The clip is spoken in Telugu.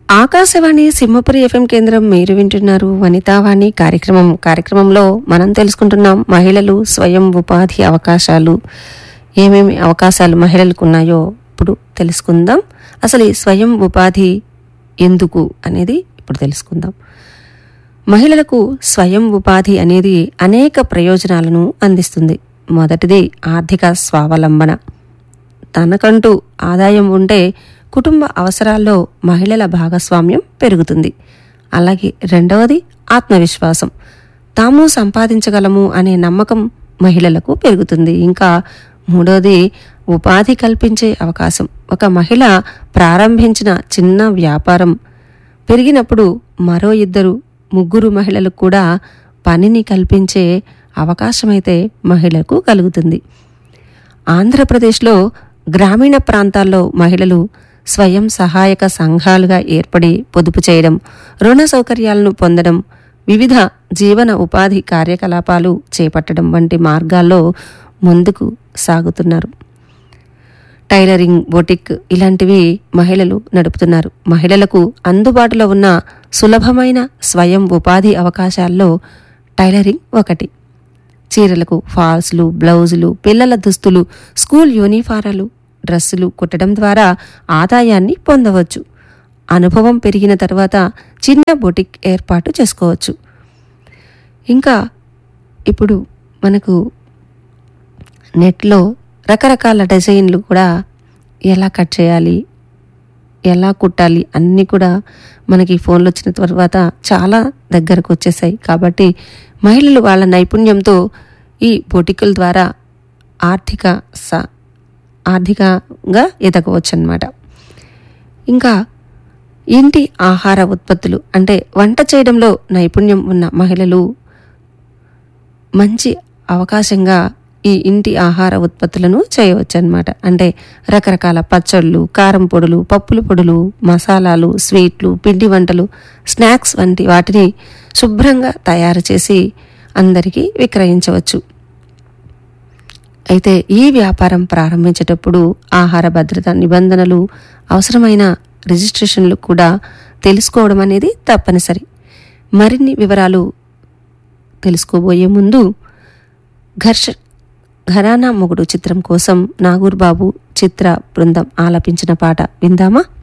ఆకాశవాణి సింహపురి ఎఫ్ఎం కేంద్రం మీరు వింటున్నారు వనితావాణి కార్యక్రమం కార్యక్రమంలో మనం తెలుసుకుంటున్నాం మహిళలు స్వయం ఉపాధి అవకాశాలు ఏమేమి అవకాశాలు మహిళలకు ఉన్నాయో ఇప్పుడు తెలుసుకుందాం అసలు ఈ స్వయం ఉపాధి ఎందుకు అనేది ఇప్పుడు తెలుసుకుందాం మహిళలకు స్వయం ఉపాధి అనేది అనేక ప్రయోజనాలను అందిస్తుంది మొదటిది ఆర్థిక స్వావలంబన తనకంటూ ఆదాయం ఉంటే కుటుంబ అవసరాల్లో మహిళల భాగస్వామ్యం పెరుగుతుంది అలాగే రెండవది ఆత్మవిశ్వాసం తాము సంపాదించగలము అనే నమ్మకం మహిళలకు పెరుగుతుంది ఇంకా మూడోది ఉపాధి కల్పించే అవకాశం ఒక మహిళ ప్రారంభించిన చిన్న వ్యాపారం పెరిగినప్పుడు మరో ఇద్దరు ముగ్గురు మహిళలకు కూడా పనిని కల్పించే అవకాశమైతే మహిళకు కలుగుతుంది ఆంధ్రప్రదేశ్లో గ్రామీణ ప్రాంతాల్లో మహిళలు స్వయం సహాయక సంఘాలుగా ఏర్పడి పొదుపు చేయడం రుణ సౌకర్యాలను పొందడం వివిధ జీవన ఉపాధి కార్యకలాపాలు చేపట్టడం వంటి మార్గాల్లో ముందుకు సాగుతున్నారు టైలరింగ్ బొటిక్ ఇలాంటివి మహిళలు నడుపుతున్నారు మహిళలకు అందుబాటులో ఉన్న సులభమైన స్వయం ఉపాధి అవకాశాల్లో టైలరింగ్ ఒకటి చీరలకు ఫాల్స్లు బ్లౌజులు పిల్లల దుస్తులు స్కూల్ యూనిఫారాలు డ్రెస్సులు కుట్టడం ద్వారా ఆదాయాన్ని పొందవచ్చు అనుభవం పెరిగిన తర్వాత చిన్న బొటిక్ ఏర్పాటు చేసుకోవచ్చు ఇంకా ఇప్పుడు మనకు నెట్లో రకరకాల డిజైన్లు కూడా ఎలా కట్ చేయాలి ఎలా కుట్టాలి అన్నీ కూడా మనకి ఫోన్లు వచ్చిన తర్వాత చాలా దగ్గరకు వచ్చేసాయి కాబట్టి మహిళలు వాళ్ళ నైపుణ్యంతో ఈ బొటికుల ద్వారా ఆర్థిక స ఆర్థికంగా ఎదగవచ్చు అనమాట ఇంకా ఇంటి ఆహార ఉత్పత్తులు అంటే వంట చేయడంలో నైపుణ్యం ఉన్న మహిళలు మంచి అవకాశంగా ఈ ఇంటి ఆహార ఉత్పత్తులను చేయవచ్చు అనమాట అంటే రకరకాల పచ్చళ్ళు కారం పొడులు పప్పుల పొడులు మసాలాలు స్వీట్లు పిండి వంటలు స్నాక్స్ వంటి వాటిని శుభ్రంగా తయారు చేసి అందరికీ విక్రయించవచ్చు అయితే ఈ వ్యాపారం ప్రారంభించేటప్పుడు ఆహార భద్రత నిబంధనలు అవసరమైన రిజిస్ట్రేషన్లు కూడా తెలుసుకోవడం అనేది తప్పనిసరి మరిన్ని వివరాలు తెలుసుకోబోయే ముందు ఘర్ష ఘరానా మొగుడు చిత్రం కోసం నాగూర్ బాబు చిత్ర బృందం ఆలపించిన పాట విందామా